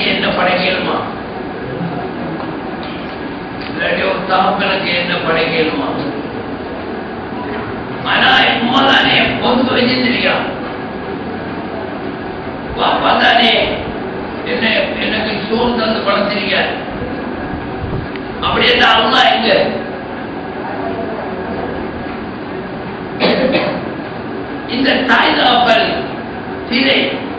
தாய்க்கு என்ன படைக்கலுமா இல்லாட்டி ஒரு தகப்பனுக்கு என்ன படைக்கலுமா ஆனா அம்மா தானே பொறுத்து வச்சிருக்கிறான் பாப்பா தானே என்ன எனக்கு சோறு தந்து படைச்சிருக்கார் அப்படியே தான் அவங்க எங்க இந்த தாய் தகப்பன் திரை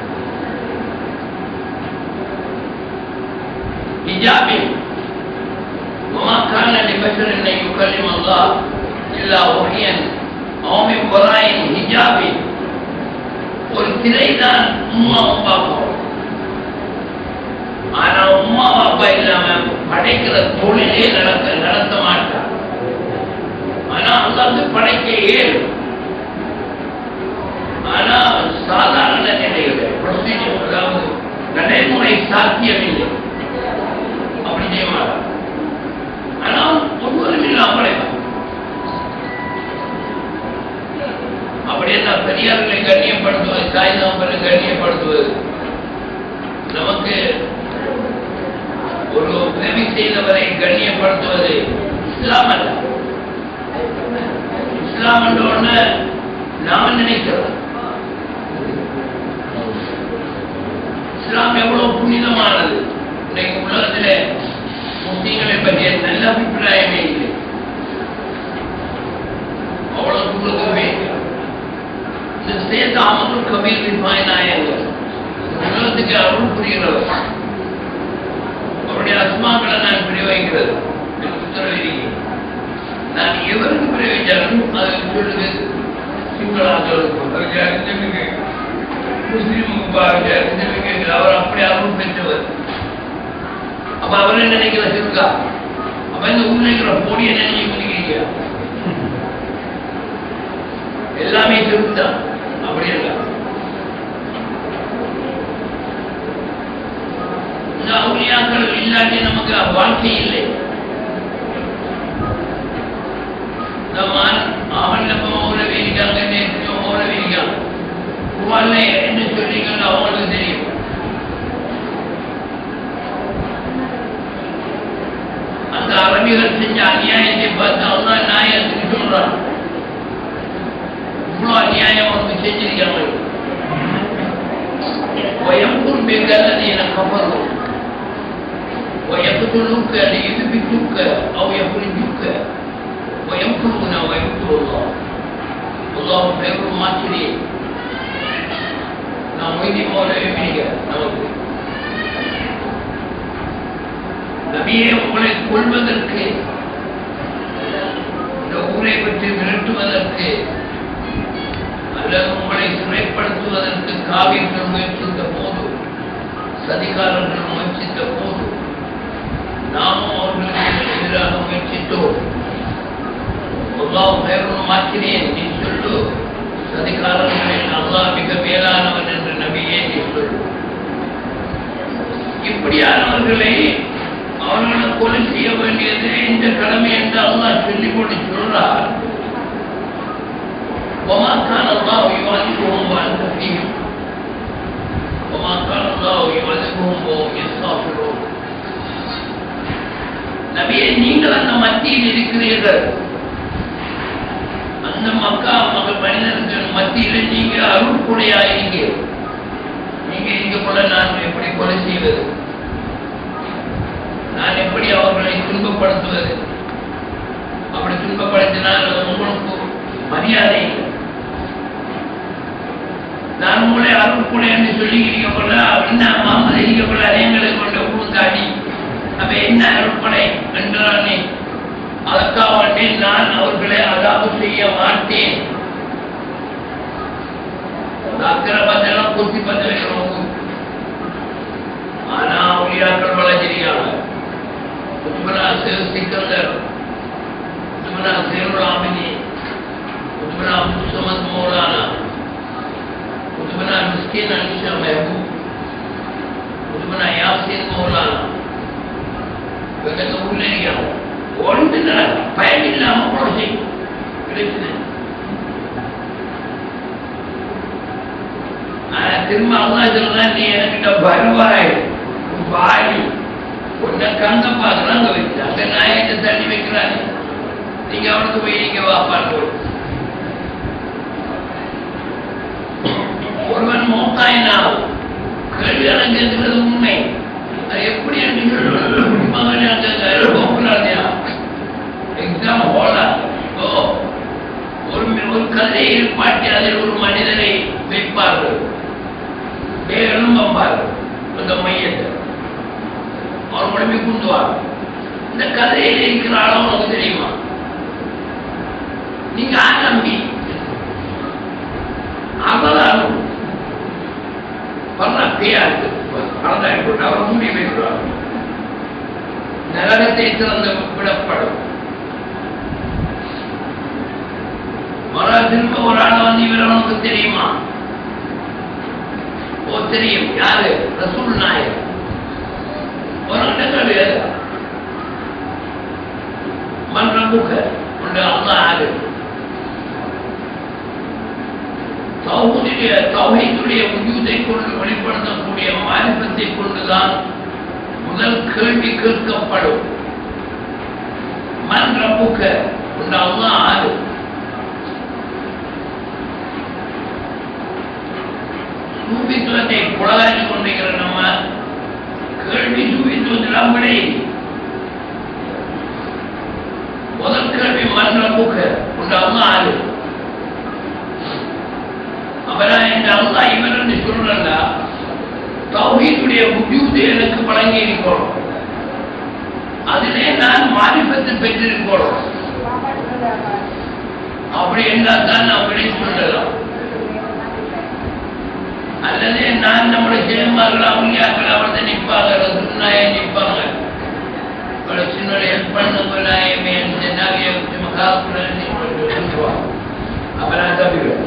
ஹிஜாபில் وما كان لبشر ان يكلم الله الا وحيا او من وراء حجاب ஒரு திரை தான் உம்மா அப்பா போறோம் ஆனா உம்மா அப்பா இல்லாம படைக்கிற தொழிலே நடக்க நடத்த மாட்டார் ஆனா அல்லாந்து படைக்க இயலும் ஆனா சாதாரண நிலையில ப்ரொசீஜர் அதாவது நடைமுறை சாத்தியமில்லை அப்படி செய்ய மாட்டார் ஆனால் ஒருவரும் இல்லாமலே அப்படியே நான் பெரியார்களை கண்ணியப்படுத்துவது தாய் தாம்பரை கண்ணியப்படுத்துவது நமக்கு ஒரு உதவி செய்தவரை கண்ணியப்படுத்துவது இஸ்லாம் அல்ல இஸ்லாம் என்ற ஒண்ணு நாம நினைக்கிறோம் இஸ்லாம் எவ்வளவு புனிதமானது இன்னைக்கு உலகத்துல முஸ்லீம்களை பற்றிய நல்ல அபிப்பிராயமே இல்லை அவ்வளவு தூரத்துமே இந்த சேர்ந்த அமருள் கபீர் விபாய் நாயகர் உலகத்துக்கு அருள் புரிகிறவர் அவருடைய அஸ்மாக்களை நான் பிரயோகிக்கிறது எனக்கு உத்தரவு இருக்கிறேன். நான் எவருக்கு பிரயோகிச்சாலும் அது சொல்லுது சிங்களாக்களுக்கு அறிஞருக்கு முஸ்லீமுக்கு பாருங்க அறிஞருக்கு அவர் அப்படி அருள் பெற்றவர் அப்ப அவர் என்ன நினைக்கிற சிறுக்கா அப்ப இந்த உண்மைக்கிற பொடிய நினைச்சு குதிக்கிறீங்க எல்லாமே சிறுக்குதான் அப்படி இல்ல இந்த அவுளியாக்கள் இல்லாட்டி நமக்கு வாழ்க்கை இல்லை நம்ம அவன்ல மௌலவி இருக்காங்க நேற்று மௌலவி இருக்காங்க குவான்ல என்ன சொல்றீங்கன்னு அவங்களுக்கு தெரியும் அந்த அரபிகள் செஞ்ச அநியாயத்தை பார்த்து அவங்க நியாயத்துக்கு சொல்றான் இவ்வளவு அநியாயம் அவங்க செஞ்சிருக்காங்க ويمكر بك الذين كفروا ويقتلوك ليثبتوك او يخرجوك ويمكرون ويمكر الله والله خير الماكرين நாம் மொய்தி மௌலவி நமக்கு நபியை உங்களை கொள்வதற்கு இந்த ஊரை பற்றி விரட்டுவதற்கு அல்லது உங்களை சிறைப்படுத்துவதற்கு காவியங்கள் முயற்சித்த போது சதிகாரர்கள் முயற்சித்த போது நாமும் அவர்களுக்கு எதிராக முயற்சித்தோம் அல்லாஹ் பேரும் மாற்றினேன் நீ சொல்லு சதிகாரர்களில் அல்லாஹ் மிக மேலானவன் என்று நபியே நீ சொல்லு இப்படியானவர்களை அவர்களை கொலை செய்ய வேண்டியது இந்த கடமை என்று அல்லாஹ் சொல்லி போட்டு சொல்றார் وما كان الله يعذبهم وانت فيهم وما كان الله يعذبهم وهم يستغفرون நபியை நீங்கள் அந்த மத்தியில் இருக்கிறீர்கள் அந்த மக்கா மகள் மனிதர்கள் மத்தியில் நீங்க அருள்குடையா இருங்க நீங்க இங்க போல நான் எப்படி கொலை செய்வது நான் எப்படி அவர்களை துன்பப்படுத்துவது அப்படி துன்பப்படுத்தினால் அது உங்களுக்கு மரியாதை இல்லை நான் உங்களை அருள்குடை என்று சொல்லிக்கிறீங்க போல என்ன மாமது இருக்க போல எங்களை கொண்டு பூந்தாடி அப்ப என்ன அருள்படை என்றானே அதற்காக வேண்டி நான் அவர்களை அதாவது செய்ய மாட்டேன் அக்கிரமத்தெல்லாம் பூர்த்தி பண்ண வைக்கிறோம் ஆனா அவளியாக்கள் வளர்ச்சிருக்காங்க உத்மனா சேர் சிக்கந்தர் உத்மனா சேருல் ஆமினி உத்மனா அப்துல் சமத் மௌலானா உத்மனா மிஸ்கின் அனிஷா மெஹபூப் உத்மனா யாசின் மௌலானா இவங்க ஊர்ல இருக்கிறோம் ஒன்று பயன் இல்லாம குழந்தை கிடைச்சது ஆனா திரும்ப அல்லா சொல்றா நீ என்கிட்ட வருவாய் வாடி உன்னை கங்க பார்க்கலாம் அங்க வைக்கிறாங்க அங்க நாயகத்தை தள்ளி வைக்கிறாங்க நீங்க அவனுக்கு போய் நீங்க வாப்பான்னு ஒருவன் மோத்தாயினா கேள்வி அடைஞ்சிருக்கிறது உண்மை அது எப்படி என்று சொல்லுவது மகன் அங்க போக்குறாங்க எக்ஸாம் ஹோலா ஓ ஒரு ஒரு கதையை பாட்டி அதில் ஒரு மனிதனை வைப்பார்கள் பேரும் வம்பார்கள் அந்த மையத்தை அவர் உடம்பை குந்துவார் இந்த கதையில் இருக்கிற ஆளும் உனக்கு தெரியுமா நீங்க ஆரம்பி அவதாரம் பண்ண பேயாது பரதாய் போட்டு அவர் மூடி வைக்கிறார் நரகத்தை திறந்து விடப்படும் மர திரும்ப ஒரு ஆள வந்து இவர் உனக்கு தெரியுமா ஓ தெரியும் யாரு ரசூல் நாயர் ஒரு கிடையாது மன்ற முக உண்டு அல்லா ஆறு தௌஹீதுடைய தௌஹீதுடைய உஜூதை கொண்டு வெளிப்படுத்தக்கூடிய மாரிபத்தை கொண்டுதான் முதல் கேள்வி கேட்கப்படும் மன்ற முக உண்டு அல்லா ஆறு சூபித்துவத்தை புலகாரிக் கொண்டிருக்கிற நம்ம கேள்வி சூபித்துவத்தில் அப்படி முதல் கேள்வி மன்ற முக உண்டு அல்லா ஆறு அவரா இந்த அல்லா இவர் என்று சொல்றா தௌஹீதுடைய உஜூது எனக்கு வழங்கி இருக்கிறோம் அதிலே நான் மாரிபத்தை பெற்றிருக்கிறோம் அப்படி என்றால் தான் நான் விடை சொல்லலாம் அல்லது நான் நம்முடைய ஜெயமார்கள் அவங்களாக்கள் அவர்த நிற்பாங்க ரசுனாய நிற்பாங்க அவளை சின்ன ஹெல்ப் பண்ணுங்க நாயமே நிறைய காப்புடன் அவராக தவிர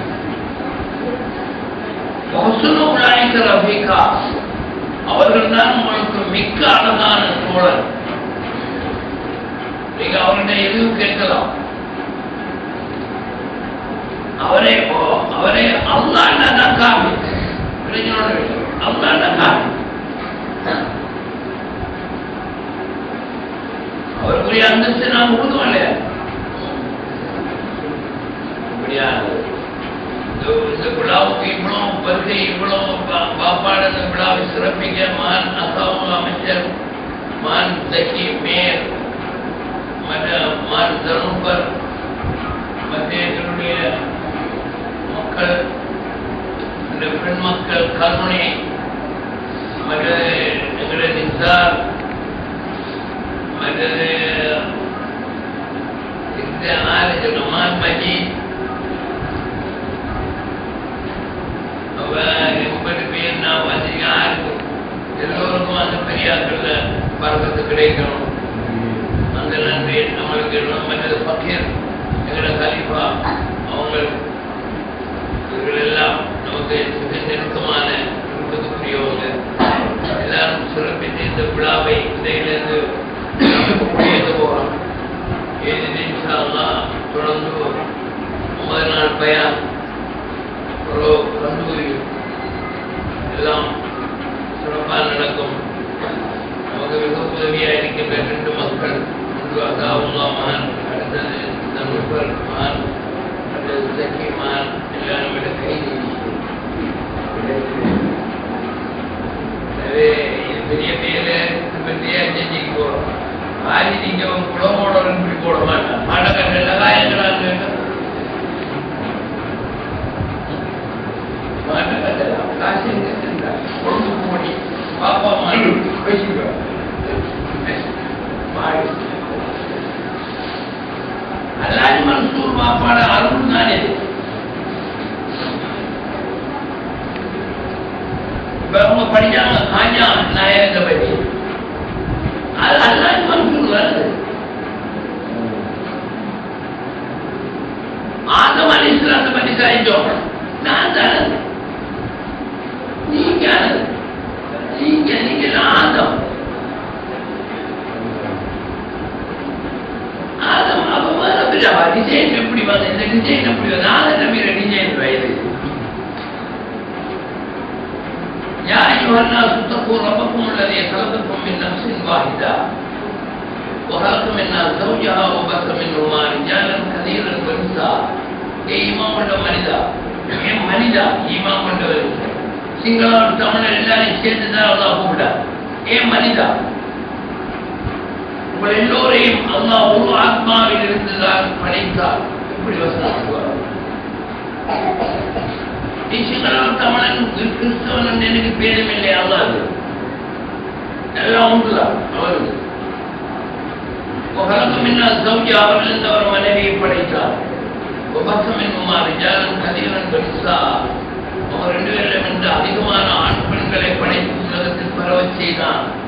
மொசுனு உலாய்க்க ரபிகா அவர்கள் தான் உங்களுக்கு மிக்க அழகான தோழர் நீங்க அவர்கிட்ட எதுவும் கேட்கலாம் அவரே அவரே அல்லாண்ட தான் காமி அல்லாண்ட காமி அவருக்குரிய அந்தஸ்து நாம் கொடுக்கோம் இல்லையா அப்படியா இந்த விழாவுக்கு இவ்வளோ வருகை இவ்வளோ பாப்பாடு அந்த விழாவை சிறப்பிக்க மான் அசாம அமைச்சர் மான் தக்கி மேயர் மற்ற மான் தரும்பர் மற்ற எங்களுடைய மக்கள் இந்த பெண் மக்கள் கருணை மற்றது எங்களுடைய நிசார் மற்றது இந்த ஆறு மான் மஜீத் எண்பது பேர் நான் வசதியாக எல்லோருக்கும் அந்த பெரியார்கள பரவத்து கிடைக்கணும் அந்த நன்றி நம்மளுக்கு மற்றது பக்கீர் எங்களோட கலிஃபா அவங்க இவர்கள் எல்லாம் நமக்கு மிக நெருக்கமான விருப்பத்துக்குரியவங்க எல்லாரும் சிறப்பித்து இந்த விழாவை இடையிலிருந்து கொண்டு போகிறோம் ஏழு நிமிஷம் தொடர்ந்து ஒன்பது நாள் பயன் ஒரு கல்லூரி எல்லாம் சிறப்பாக நடக்கும் நமக்கு மிக உதவியாக இருக்கின்ற ரெண்டு மக்கள் ஒன்று அதாவுல்லா மகான் அடுத்தது தனுபர் மகான் அடுத்தது சக்கி மகான் எல்லாரும் விட கைது எனவே இது பெரிய மேல பெரிய செஞ்சுக்கு போறோம் ஆதி நீங்க குளமோட இப்படி போட மாட்டான் மாட்டக்கட்ட காயங்களாங்க காசு கொண்டு போடி பாப்பா மாடு பேசிக்கோ அல்லாஹ் மன்சூர் பாப்பாட அருள் தானே இப்ப அவங்க படிச்சாங்க காஞ்சா நாயகத்தை பற்றி அது அல்லாஹ் மன்சூர் வருது ஆதம் அலி இஸ்லாத்தை பற்றி சாய்ச்சோம் நான் தானே நீங்க நீங்க நீங்க ஆதம் ஆதம் அப்ப வரப்பில்லா டிசைன் எப்படி வந்து இந்த டிசைன் எப்படி வந்து ஆதம் நம்பிற டிசைன் வயது யா أيها الناس اتقوا ربكم الذي خلقكم من نفس واحدة وخلق منها زوجها وبث منهما رجالا كثيرا ونساء ஏ ஈமான் கொண்ட மனிதா ஏன் மனிதா ஈமான் கொண்டவர் சிங்களம் தமிழர் எல்லாரையும் சேர்த்து தான் அல்லாஹ் கூப்பிட்டார் ஏன் மனிதா உங்கள் எல்லோரையும் அல்லாஹ் ஒரு ஆத்மாவில் இருந்துதான் படைத்தார் இப்படி வசனம் நீ சிங்களம் தமிழன் கிறிஸ்தவன் எனக்கு பேரும் இல்லை அல்லாது எல்லாம் உண்டுதான் அவருக்கு وخلق منها زوجها அவரிலிருந்து அவர் மனைவியை படைத்தார் وبث منهما رجالا كثيرا ونساء அவர் ரெண்டு பேரிலும் இருந்து அதிகமான ஆண் பெண்களை படைத்து உலகத்தில் பரவச் செய்தான்